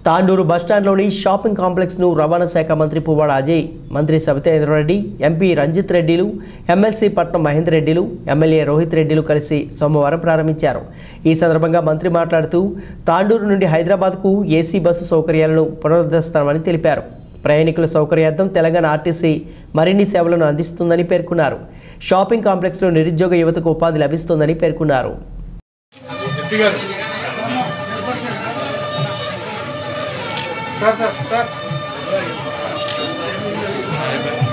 Tandur బస్టాండ్లోని shopping కాంప్లెక్స్ను రవాణా శాఖ మంత్రి పువ్వాడ అజయ్ మంత్రి సబితేంద్రరెడ్డి ఎంపీ రంజిత్ రెడ్డిలు ఎమ్మెల్సీ పట్నం మహేందర్ రెడ్డిలు ఎమ్మెల్యే రోహిత్ రెడ్డిలు కలిసి సోమవారం ప్రారంభించారు ఈ సందర్భంగా మంత్రి మాట్లాడుతూ తాండూరు నుండి హైదరాబాద్కు ఏసీ బస్సు సౌకర్యాలను పునరుద్ధరిస్తామని తెలిపారు ప్రయాణికుల సౌకర్యార్థం తెలంగాణ ఆర్టీసీ మరిన్ని సేవలను అందిస్తుందని పేర్కొన్నారు షాపింగ్ కాంప్లెక్స్లో నిరుద్యోగ యువతకు ఉపాధి లభిస్తుందని పేర్కొన్నారు సార్ సార్ సార్